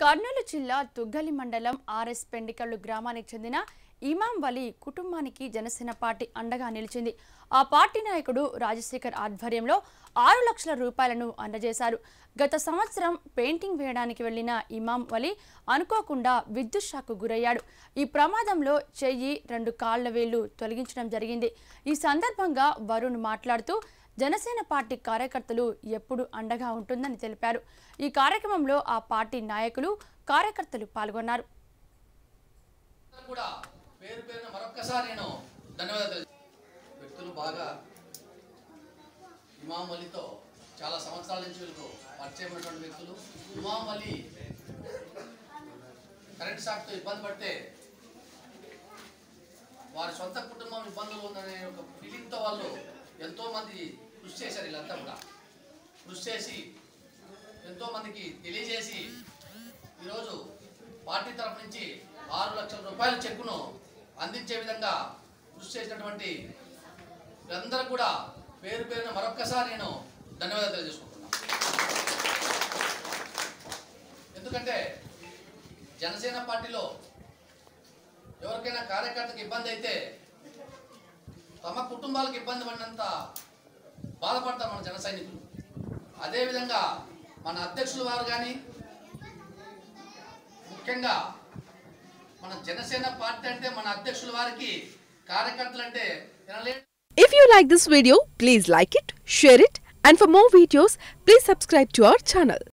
కర్నూలు జిల్లా తుగ్గలి మండలం ఆర్ఎస్ పెండికల్లు గ్రామానికి చెందిన ఇమాం వలి కుటుంబానికి జనసేన పార్టీ అండగా నిలిచింది ఆ పార్టీ నాయకుడు రాజశేఖర్ ఆధ్వర్యంలో ఆరు లక్షల రూపాయలను అందజేశారు గత సంవత్సరం పెయింటింగ్ వేయడానికి వెళ్లిన ఇమాం వలి అనుకోకుండా విద్యుత్ షాక్ గురయ్యాడు ఈ ప్రమాదంలో చెయ్యి రెండు కాళ్ల వేళ్లు తొలగించడం జరిగింది ఈ సందర్భంగా వరుణ్ మాట్లాడుతూ జనసేన పార్టీ కార్యకర్తలు ఎప్పుడు అండగా ఉంటుందని తెలిపారు ఈ కార్యక్రమంలో ఆ పార్టీ నాయకులు కార్యకర్తలు పాల్గొన్నారు కూడా పేరు పేరున మరొక్కసారి నేను ధన్యవాదాలు వ్యక్తులు బాగా ఇమాం అలీతో చాలా సంవత్సరాల నుంచి వీళ్ళకు పరిచయం ఉన్నటువంటి వ్యక్తులు ఇమాం అలీ కరెంట్ షాక్తో ఇబ్బంది పడితే వారి సొంత కుటుంబం ఇబ్బందులు ఉందనే ఒక ఫీలింగ్తో వాళ్ళు ఎంతో మంది కృషి చేశారు వీళ్ళంతా కూడా కృషి చేసి ఎంతో మందికి తెలియజేసి ఈరోజు పార్టీ తరఫు నుంచి ఆరు లక్షల రూపాయల చెక్కును అందించే విధంగా కృషి చేసినటువంటి వీరందరూ కూడా పేరు పేరున మరొక్కసారి నేను ధన్యవాదాలు తెలియజేసుకుంటున్నాను ఎందుకంటే జనసేన పార్టీలో ఎవరికైనా కార్యకర్తకు ఇబ్బంది అయితే తమ కుటుంబాలకు ఇబ్బంది పడినంత బాధపడతారు మన జన సైనికులు అదేవిధంగా మన అధ్యక్షుల వారు కానీ ముఖ్యంగా మన జనసేన పార్టీ అంటే మన అధ్యక్షుల వారికి కార్యకర్తలు అంటే వినలే If you like this video, please like it, share it, and for more videos, please subscribe to our channel.